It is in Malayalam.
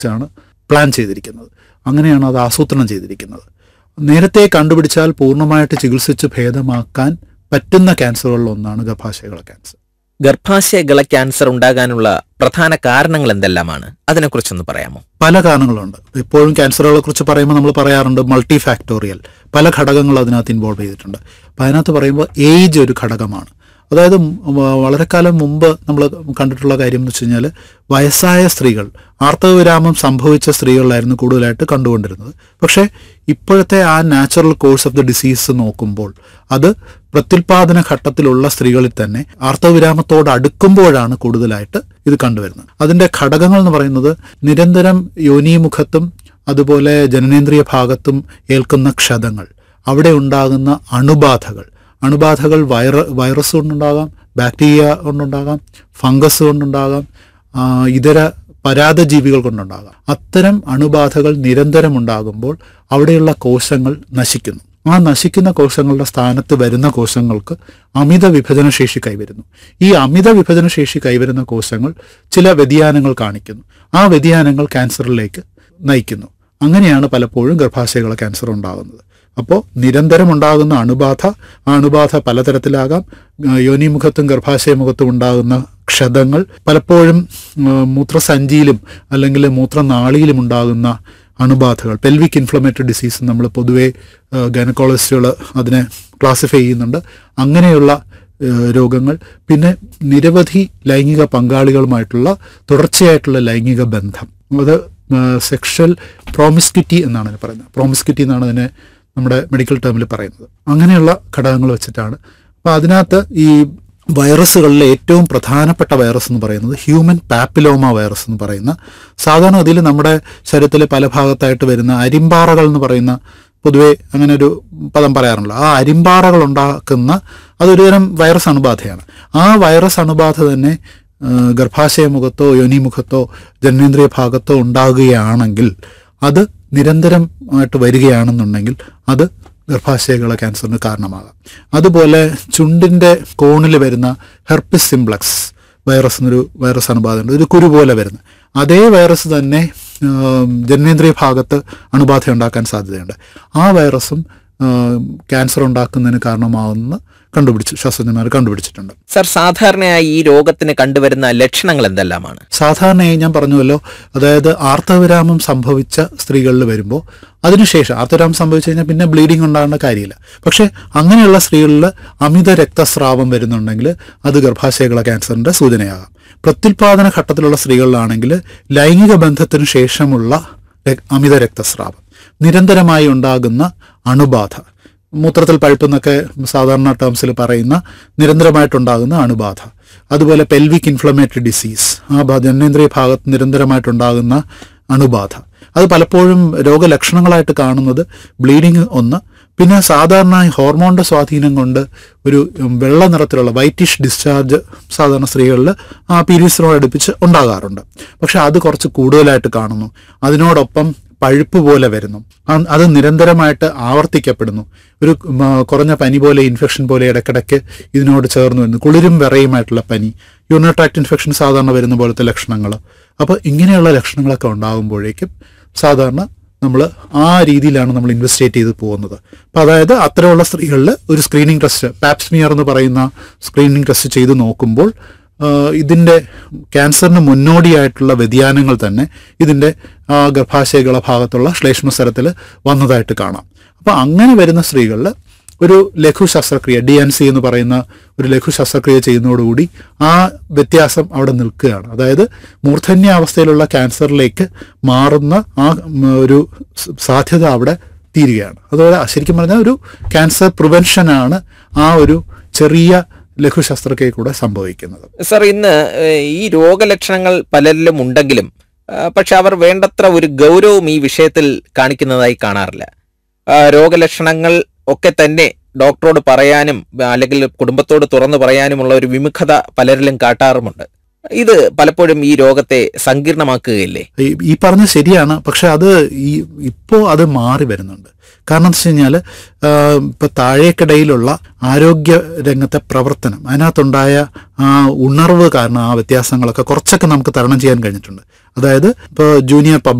ആണ് പ്ലാൻ ചെയ്തിരിക്കുന്നത് അങ്ങനെയാണ് അത് ആസൂത്രണം ചെയ്തിരിക്കുന്നത് നേരത്തെ കണ്ടുപിടിച്ചാൽ പൂർണ്ണമായിട്ട് ചികിത്സിച്ച് ഭേദമാക്കാൻ പറ്റുന്ന ക്യാൻസറുകളിൽ ഒന്നാണ് ഗർഭാശയകള ക്യാൻസർ ഗർഭാശയഗള ക്യാൻസർ ഉണ്ടാകാനുള്ള പ്രധാന കാരണങ്ങൾ എന്തെല്ലാമാണ് അതിനെക്കുറിച്ചൊന്ന് പറയാമോ പല കാരണങ്ങളുണ്ട് എപ്പോഴും ക്യാൻസറുകളെ കുറിച്ച് പറയുമ്പോൾ നമ്മൾ പറയാറുണ്ട് മൾട്ടി ഫാക്ടോറിയൽ പല ഘടകങ്ങൾ അതിനകത്ത് ഇൻവോൾവ് ചെയ്തിട്ടുണ്ട് അപ്പം അതിനകത്ത് പറയുമ്പോൾ ഏജ് ഒരു ഘടകമാണ് അതായത് വ- വളരെ കാലം മുമ്പ് നമ്മൾ കണ്ടിട്ടുള്ള കാര്യം എന്ന് വെച്ച് കഴിഞ്ഞാൽ വയസ്സായ സ്ത്രീകൾ ആർത്തവവിരാമം സംഭവിച്ച സ്ത്രീകളിലായിരുന്നു കൂടുതലായിട്ട് കണ്ടുകൊണ്ടിരുന്നത് പക്ഷേ ഇപ്പോഴത്തെ ആ natural course of the disease നോക്കുമ്പോൾ അത് പ്രത്യുൽപാദന ഘട്ടത്തിലുള്ള സ്ത്രീകളിൽ തന്നെ ആർത്തവവിരാമത്തോട് അടുക്കുമ്പോഴാണ് കൂടുതലായിട്ട് ഇത് കണ്ടുവരുന്നത് അതിന്റെ ഘടകങ്ങൾ എന്ന് പറയുന്നത് നിരന്തരം യോനീമുഖത്തും അതുപോലെ ജനനേന്ദ്രിയ ഭാഗത്തും ഏൽക്കുന്ന ക്ഷതങ്ങൾ അവിടെ ഉണ്ടാകുന്ന അണുബാധകൾ അണുബാധകൾ വൈറ വൈറസ് കൊണ്ടുണ്ടാകാം ബാക്ടീരിയ കൊണ്ടുണ്ടാകാം ഫംഗസ് കൊണ്ടുണ്ടാകാം ആ, ഇതര പരാതജീവികൾ കൊണ്ടുണ്ടാകാം അത്തരം അണുബാധകൾ നിരന്തരം ഉണ്ടാകുമ്പോൾ അവിടെയുള്ള കോശങ്ങൾ നശിക്കുന്നു ആ നശിക്കുന്ന കോശങ്ങളുടെ സ്ഥാനത്ത് വരുന്ന കോശങ്ങൾക്ക് അമിത വിഭജനശേഷി കൈവരുന്നു ഈ അമിത വിഭജനശേഷി കൈവരുന്ന കോശങ്ങൾ ചില വ്യതിയാനങ്ങൾ കാണിക്കുന്നു ആ വ്യതിയാനങ്ങൾ ക്യാൻസറിലേക്ക് നയിക്കുന്നു അങ്ങനെയാണ് പലപ്പോഴും ഗർഭാശയകള ക്യാൻസർ ഉണ്ടാകുന്നത് അപ്പോൾ നിരന്തരം ഉണ്ടാകുന്ന അണുബാധ ആ അണുബാധ പലതരത്തിലാകാം ആ, യോനിമുഖത്തും ഗർഭാശയമുഖത്തും ഉണ്ടാകുന്ന ക്ഷതങ്ങൾ പലപ്പോഴും ആ, മൂത്രസഞ്ചിയിലും അല്ലെങ്കിൽ മൂത്രനാളിയിലും ഉണ്ടാകുന്ന അണുബാധകൾ പെൽവിക് ഇൻഫ്ലമേറ്ററി ഡിസീസ് നമ്മൾ പൊതുവേ ഗൈനക്കോളജിസ്റ്റുകൾ അതിനെ ക്ലാസിഫൈ ചെയ്യുന്നുണ്ട് അങ്ങനെയുള്ള ഏഹ് രോഗങ്ങൾ പിന്നെ നിരവധി ലൈംഗിക പങ്കാളികളുമായിട്ടുള്ള തുടർച്ചയായിട്ടുള്ള ലൈംഗിക ബന്ധം അത് സെക്ഷൽ പ്രോമിസ്ക്യൂറ്റി എന്നാണ് അതിന് പറയുന്നത് പ്രോമിസ്ക്യൂറ്റി എന്നാണ് അതിനെ നമ്മുടെ മെഡിക്കൽ ടേമിൽ പറയുന്നത് അങ്ങനെയുള്ള ഘടകങ്ങൾ വെച്ചിട്ടാണ് അപ്പോൾ അതിനകത്ത് ഈ വൈറസുകളിലെ ഏറ്റവും പ്രധാനപ്പെട്ട വൈറസ് എന്ന് പറയുന്നത് ഹ്യൂമൻ പാപ്പിലോമ വൈറസ് എന്ന് പറയുന്ന സാധാരണ അതിൽ നമ്മുടെ ശരീരത്തിലെ പല ഭാഗത്തായിട്ട് വരുന്ന അരിമ്പാറകൾ എന്ന് പറയുന്ന പൊതുവെ അങ്ങനെ ഒരു പദം പറയാറുണ്ടല്ലോ ആ അരിമ്പാറകൾ ഉണ്ടാക്കുന്ന അതൊരുതരം വൈറസ് അണുബാധയാണ് ആ വൈറസ് അണുബാധ തന്നെ ആ, ഗർഭാശയമുഖത്തോ യോനിമുഖത്തോ ജനനേന്ദ്രിയ ഭാഗത്തോ ഉണ്ടാകുകയാണെങ്കിൽ അത് നിരന്തരമായിട്ട് വരികയാണെന്നുണ്ടെങ്കിൽ അത് ഗർഭാശയകള ക്യാൻസറിന് കാരണമാകാം അതുപോലെ ചുണ്ടിൻ്റെ കോണിൽ വരുന്ന ഹെർപ്പിസ് സിംപ്ലക്സ് വൈറസ് എന്നൊരു വൈറസ് അണുബാധയുണ്ട് ഒരു കുരു പോലെ വരുന്ന അതേ വൈറസ് തന്നെ ആം, ജനനേന്ദ്രിയ ഭാഗത്ത് അണുബാധ ഉണ്ടാക്കാൻ സാധ്യതയുണ്ട് ആ വൈറസും ആം, ക്യാൻസർ ഉണ്ടാക്കുന്നതിന് കാരണമാവുമെന്ന് കണ്ടുപിടിച്ചു ശാസ്ത്രജ്ഞന്മാർ കണ്ടുപിടിച്ചിട്ടുണ്ട് സർ സാധാരണയായി ഈ രോഗത്തിന് കണ്ടുവരുന്ന ലക്ഷണങ്ങൾ എന്തെല്ലാമാണ് സാധാരണയായി ഞാൻ പറഞ്ഞുവല്ലോ അതായത് ആർത്തവിരാമം സംഭവിച്ച സ്ത്രീകളിൽ വരുമ്പോൾ അതിനുശേഷം ആർത്തവിരാമം സംഭവിച്ചു കഴിഞ്ഞാൽ പിന്നെ ബ്ലീഡിംഗ് ഉണ്ടാകേണ്ട കാര്യമില്ല പക്ഷേ അങ്ങനെയുള്ള സ്ത്രീകളിൽ അമിത രക്തസ്രാവം വരുന്നുണ്ടെങ്കിൽ അത് ഗർഭാശയകള ക്യാൻസറിന്റെ സൂചനയാകാം പ്രത്യുൽപാദന ഘട്ടത്തിലുള്ള സ്ത്രീകളിലാണെങ്കിൽ ലൈംഗിക ബന്ധത്തിന് ശേഷമുള്ള ര- അമിത രക്തസ്രാവം നിരന്തരമായി ഉണ്ടാകുന്ന അണുബാധ മൂത്രത്തിൽ പഴുപ്പെന്നൊക്കെ സാധാരണ ടേംസിൽ പറയുന്ന നിരന്തരമായിട്ടുണ്ടാകുന്ന അണുബാധ അതുപോലെ പെൽവിക് ഇൻഫ്ലമേറ്ററി ഡിസീസ് ആ ഭാ- ജനനേന്ദ്രിയ ഭാഗത്ത് നിരന്തരമായിട്ടുണ്ടാകുന്ന അണുബാധ അത് പലപ്പോഴും രോഗലക്ഷണങ്ങളായിട്ട് കാണുന്നത് ബ്ലീഡിങ് ഒന്ന് പിന്നെ സാധാരണ ഈ ഹോർമോണിന്റെ സ്വാധീനം കൊണ്ട് ഒരു ഉം, വെള്ള നിറത്തിലുള്ള വൈറ്റിഷ് ഡിസ്ചാർജ് സാധാരണ സ്ത്രീകളിൽ ആ പീരീഡ്സിനോട് അടുപ്പിച്ച് ഉണ്ടാകാറുണ്ട് പക്ഷെ അത് കുറച്ച് കൂടുതലായിട്ട് കാണുന്നു അതിനോടൊപ്പം പഴുപ്പ് പോലെ വരുന്നു ആ- അത് നിരന്തരമായിട്ട് ആവർത്തിക്കപ്പെടുന്നു ഒരു ഉം, ആ, കുറഞ്ഞ പനി പോലെ ഇൻഫെക്ഷൻ പോലെ ഇടയ്ക്കിടയ്ക്ക് ഇതിനോട് ചേർന്ന് വരുന്നു കുളിരും വിറയുമായിട്ടുള്ള പനി യൂറിനറി ട്രാക്ട് ഇൻഫെക്ഷൻ സാധാരണ വരുന്ന പോലത്തെ ലക്ഷണങ്ങൾ അപ്പോൾ ഇങ്ങനെയുള്ള ലക്ഷണങ്ങളൊക്കെ ഉണ്ടാകുമ്പോഴേക്കും സാധാരണ നമ്മൾ ആ രീതിയിലാണ് നമ്മൾ ഇൻവെസ്റ്റിഗേറ്റ് ചെയ്ത് പോകുന്നത് അപ്പം അതായത് അത്തരമുള്ള സ്ത്രീകളിൽ ഒരു സ്ക്രീനിങ് ടെസ്റ്റ് പാപ്സ്മിയർ എന്ന് പറയുന്ന സ്ക്രീനിങ് ടെസ്റ്റ് ചെയ്ത് നോക്കുമ്പോൾ ആ, ഇതിൻ്റെ ക്യാൻസറിന് മുന്നോടിയായിട്ടുള്ള വ്യതിയാനങ്ങൾ തന്നെ ഇതിൻ്റെ ആ, ഗർഭാശയകള ഭാഗത്തുള്ള ശ്ലേഷ്മസ്തരത്തിൽ വന്നതായിട്ട് കാണാം അപ്പോൾ അങ്ങനെ വരുന്ന സ്ത്രീകളിൽ ഒരു ലഘു ശസ്ത്രക്രിയ ഡി എൻ സി എന്ന് പറയുന്ന ഒരു ലഘു ശസ്ത്രക്രിയ ചെയ്യുന്നതോടുകൂടി ആ വ്യത്യാസം അവിടെ നിൽക്കുകയാണ് അതായത് മൂർധന്യാവസ്ഥയിലുള്ള ക്യാൻസറിലേക്ക് മാറുന്ന ആ ഉം, ഒരു സ് സാധ്യത അവിടെ തീരുകയാണ് അതുപോലെ ശരിക്കും പറഞ്ഞാൽ ഒരു ക്യാൻസർ പ്രിവെൻഷനാണ് ആ ഒരു ചെറിയ ലഘു ശസ്ത്രക്രിയ കൂടെ സംഭവിക്കുന്നത് സർ ഇന്ന് ഏഹ്, ഈ രോഗലക്ഷണങ്ങൾ പലരിലും ഉണ്ടെങ്കിലും ആ, പക്ഷെ അവർ വേണ്ടത്ര ഒരു ഗൗരവം ഈ വിഷയത്തിൽ കാണിക്കുന്നതായി കാണാറില്ല ആ, രോഗലക്ഷണങ്ങൾ ഒക്കെ തന്നെ ഡോക്ടറോട് പറയാനും അല്ലെങ്കിൽ കുടുംബത്തോട് തുറന്നു പറയാനുമുള്ള ഒരു വിമുഖത പലരിലും കാട്ടാറുമുണ്ട് ഇത് പലപ്പോഴും ഈ രോഗത്തെ സങ്കീർണമാക്കുകയില്ലേ ഈ- ഈ പറഞ്ഞ ശരിയാണ് പക്ഷെ അത് ഈ ഇപ്പോൾ അത് മാറി വരുന്നുണ്ട് കാരണം എന്താ വെച്ച് കഴിഞ്ഞാൽ ഇപ്പൊ താഴേക്കിടയിലുള്ള ആരോഗ്യ രംഗത്തെ പ്രവർത്തനം അതിനകത്തുണ്ടായ ആ ഉണർവ് കാരണം ആ വ്യത്യാസങ്ങളൊക്കെ കുറച്ചൊക്കെ നമുക്ക് തരണം ചെയ്യാൻ കഴിഞ്ഞിട്ടുണ്ട് അതായത് ഇപ്പോൾ ജൂനിയർ പബ്ലിക്